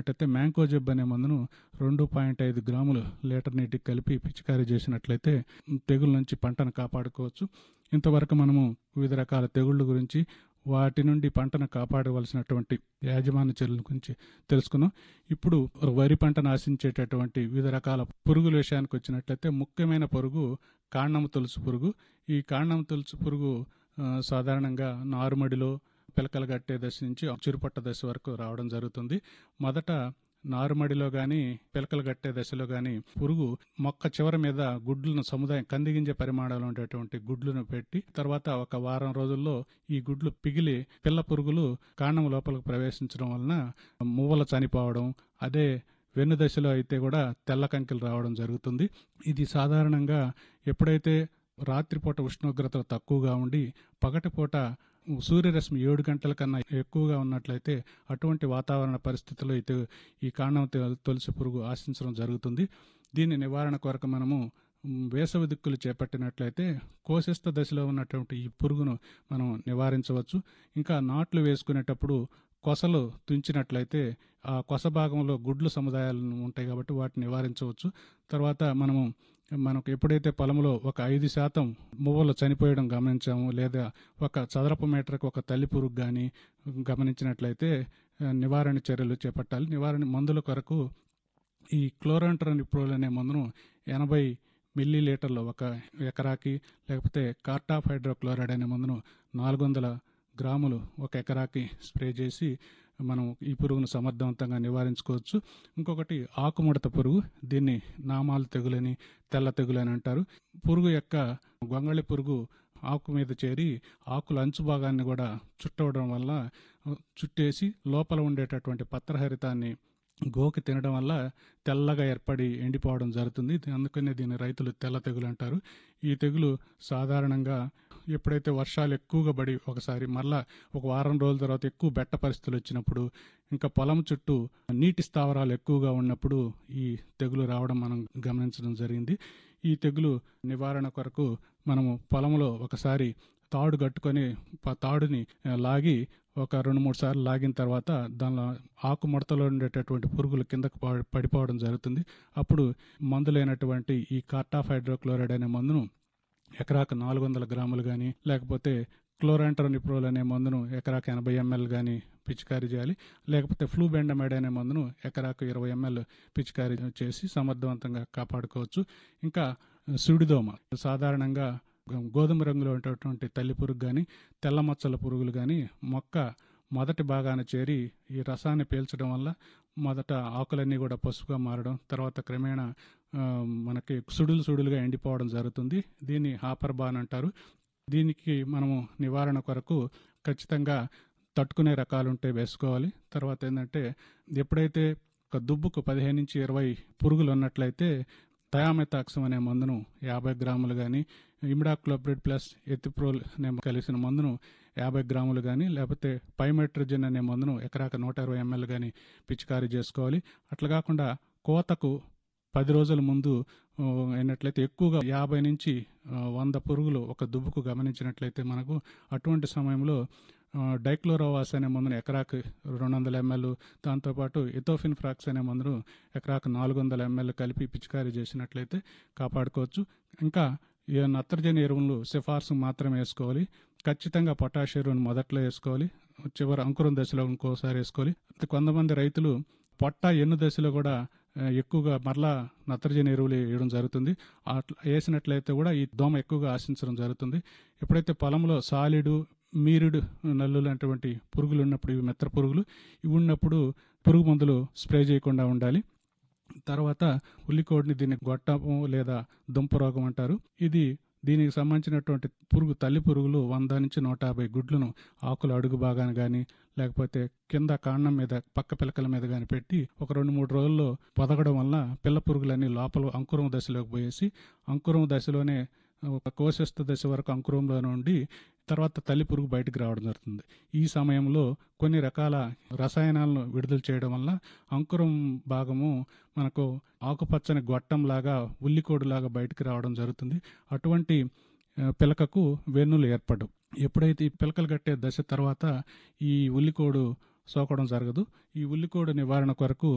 చూసినట్లయితే మ్యాంకో జబ్ అనే మందును రెండు పాయింట్ ఐదు గ్రాములు లీటర్ నీటికి కలిపి పిచికారీ చేసినట్లయితే తెగుల నుంచి పంటను కాపాడుకోవచ్చు ఇంతవరకు మనము వివిధ రకాల తెగుళ్ళ గురించి వాటి నుండి పంటను కాపాడవలసినటువంటి యాజమాన్య చర్యల గురించి తెలుసుకున్నాం ఇప్పుడు వరి పంటను ఆశించేటటువంటి వివిధ రకాల పురుగుల విషయానికి వచ్చినట్లయితే ముఖ్యమైన పురుగు కాండం తులుసు పురుగు ఈ కాండం తులుసు పురుగు ఆ, సాధారణంగా నారుమడిలో పిలకలు కట్టే దశ నుంచి చిరుపట్ట దశ వరకు రావడం జరుగుతుంది మొదట నారుమడిలో కానీ పిలకలు కట్టే దశలో కానీ పురుగు మొక్క చివరి మీద గుడ్లను సముదాయం కందిగింజ పరిమాణంలో ఉండేటువంటి గుడ్లను పెట్టి తర్వాత ఒక వారం రోజుల్లో ఈ గుడ్లు పిగిలి పిల్ల పురుగులు కాండం లోపలికి ప్రవేశించడం వలన మువ్వలు చనిపోవడం అదే వెన్ను దశలో అయితే కూడా తెల్ల కంకిలు రావడం జరుగుతుంది ఇది సాధారణంగా ఎప్పుడైతే రాత్రిపూట ఉష్ణోగ్రతలు తక్కువగా ఉండి పగటిపూట సూర్యరశ్మి ఏడు గంటల కన్నా ఎక్కువగా ఉన్నట్లయితే అటువంటి వాతావరణ పరిస్థితుల్లో అయితే ఈ కాండం తె- తొలసి పురుగు ఆశించడం జరుగుతుంది దీని నివారణ కొరకు మనము మ్, వేసవి దిక్కులు చేపట్టినట్లయితే కోశస్థ దశలో ఉన్నటువంటి ఈ పురుగును మనం నివారించవచ్చు ఇంకా నాట్లు వేసుకునేటప్పుడు కొసలు తుంచినట్లయితే ఆ కొస భాగంలో గుడ్లు సముదాయాలు ఉంటాయి కాబట్టి వాటిని నివారించవచ్చు తర్వాత మనము మనకు ఎప్పుడైతే పొలంలో ఒక ఐదు శాతం మువ్వలు చనిపోయడం గమనించాము లేదా ఒక చదరపు మీటర్కి ఒక తల్లి పురుగు కానీ గమనించినట్లయితే ఆ, నివారణ చర్యలు చేపట్టాలి నివారణ మందుల కొరకు ఈ క్లోరంట్రనిప్రోల్ అనే మందును ఎనభై మిల్లీ లీటర్లు ఒక ఎకరాకి లేకపోతే కార్టాఫ్ హైడ్రోక్లోరైడ్ అనే మందును నాలుగు వందల గ్రాములు ఒక ఎకరాకి స్ప్రే చేసి మనం ఈ పురుగును సమర్థవంతంగా నివారించుకోవచ్చు ఇంకొకటి ఆకుముడత పురుగు దీన్ని నామాలు తెగులని తెల్ల తెగులు అని అంటారు పురుగు యొక్క గొంగళి పురుగు ఆకు మీద చేరి ఆకుల అంచు భాగాన్ని కూడా చుట్టవడం వల్ల ఆ, చుట్టేసి లోపల ఉండేటటువంటి పత్రహరితాన్ని గోకి తినడం వల్ల తెల్లగా ఏర్పడి ఎండిపోవడం జరుగుతుంది ఇది- అందుకనే దీన్ని రైతులు తెల్ల తెగులు అంటారు ఈ తెగులు సాధారణంగా ఎప్పుడైతే వర్షాలు ఎక్కువగా పడి ఒకసారి మళ్ళా ఒక వారం రోజుల తర్వాత ఎక్కువ బెట్ట పరిస్థితులు వచ్చినప్పుడు ఇంకా పొలం చుట్టూ నీటి స్థావరాలు ఎక్కువగా ఉన్నప్పుడు ఈ తెగులు రావడం మనం గమనించడం జరిగింది ఈ తెగులు నివారణ కొరకు మనము పొలంలో ఒకసారి తాడు కట్టుకొని ప- తాడుని ఆ, లాగి ఒక రెండు మూడు సార్లు లాగిన తర్వాత దానిలో ఆకు ముడతలో ఉండేటటువంటి పురుగులు కిందకు ప- పడిపోవడం జరుగుతుంది అప్పుడు మందులైనటువంటి ఈ కార్టాఫ్ హైడ్రోక్లోరైడ్ అనే మందును ఎకరాకు నాలుగు వందల గ్రాములు కానీ లేకపోతే క్లోరాంట్రోనిప్రోల్ అనే మందును ఎకరాకు ఎనభై ఎంఎల్ కానీ పిచికారీ చేయాలి లేకపోతే ఫ్లూ బెండమైడ్ అనే మందును ఎకరాకు ఇరవై ఎంఎల్ పిచికారీ చేసి సమర్థవంతంగా కాపాడుకోవచ్చు ఇంకా సుడిదోమ సాధారణంగా గోధుమ రంగులో ఉండేటువంటి తల్లి పురుగు కానీ తెల్ల మచ్చల పురుగులు కానీ మొక్క మొదటి భాగాన చేరి ఈ రసాన్ని పీల్చడం వల్ల మొదట ఆకులన్నీ కూడా పసుపుగా మారడం తర్వాత క్రమేణా ఆ, మనకి సుడులు సుడులుగా ఎండిపోవడం జరుగుతుంది దీన్ని హాపర్ బాన్ అంటారు దీనికి మనము నివారణ కొరకు ఖచ్చితంగా తట్టుకునే రకాలు ఉంటే వేసుకోవాలి తర్వాత ఏంటంటే ఎప్పుడైతే ఒక దుబ్బుకు పదిహేను నుంచి ఇరవై పురుగులు ఉన్నట్లయితే థయామెతాక్సం అనే మందును యాభై గ్రాములు కానీ ఇమిడాక్లోప్రిడ్ ప్లస్ ఎథిప్రోల్ అనే కలిసిన మందును యాభై గ్రాములు కానీ లేకపోతే పైమెట్రోజన్ అనే మందును ఎకరాక నూట ఇరవై ఎంఎల్ కానీ పిచికారీ చేసుకోవాలి అట్లా కాకుండా కోతకు పది రోజుల ముందు ఆ, అయినట్లయితే ఎక్కువగా యాభై నుంచి ఆ, వంద పురుగులు ఒక దుబ్బుకు గమనించినట్లయితే మనకు అటువంటి సమయంలో ఆ, డైక్లోరోవాస్ అనే మందును ఎకరాకు రెండు వందల ఎంఎల్ దాంతోపాటు ఇథోఫిన్ ఫ్రాక్స్ అనే మందును ఎకరాకు నాలుగు వందల ఎంఎల్ కలిపి పిచికారీ చేసినట్లయితే కాపాడుకోవచ్చు ఇంకా ఈ నత్రజని ఎరువులు సిఫార్సు మాత్రమే వేసుకోవాలి ఖచ్చితంగా పొటాష్ ఎరువును మొదట్లో వేసుకోవాలి చివరి అంకురం దశలో ఇంకోసారి వేసుకోవాలి కొంతమంది రైతులు పొట్ట ఎన్ను దశలో కూడా ఆ, ఎక్కువగా మరలా నత్రజని ఎరువులు వేయడం జరుగుతుంది అట్లా వేసినట్లయితే కూడా ఈ దోమ ఎక్కువగా ఆశించడం జరుగుతుంది ఎప్పుడైతే పొలంలో సాలిడు మీరుడు నల్లు లాంటివంటి పురుగులు ఉన్నప్పుడు ఇవి మెత్త పురుగులు ఇవి ఉన్నప్పుడు పురుగు మందులు స్ప్రే చేయకుండా ఉండాలి తర్వాత ఉల్లికోడిని దీన్ని గొట్టము లేదా దుంప రోగం అంటారు ఇది దీనికి సంబంధించినటువంటి పురుగు తల్లి పురుగులు వంద నుంచి నూట యాభై గుడ్లను ఆకుల అడుగు భాగాన కానీ లేకపోతే కింద కాండం మీద పక్క పిలకల మీద కానీ పెట్టి ఒక రెండు మూడు రోజుల్లో పొదగడం వల్ల పిల్ల పురుగులన్నీ లోపల అంకురం దశలోకి పోయేసి అంకురం దశలోనే ఒక కోశస్థ దశ వరకు అంకురంలోనే ఉండి తర్వాత తల్లి పురుగు బయటకు రావడం జరుగుతుంది ఈ సమయంలో కొన్ని రకాల రసాయనాలను విడుదల చేయడం వల్ల అంకురం భాగము మనకు ఆకుపచ్చని గొట్టం లాగా ఉల్లికోడు లాగా బయటకు రావడం జరుగుతుంది అటువంటి ఆ, పిలకకు వెన్నులు ఏర్పడవు ఎప్పుడైతే ఈ పిలకలు కట్టే దశ తర్వాత ఈ ఉల్లికోడు సోకడం జరగదు ఈ ఉల్లికోడు నివారణ కొరకు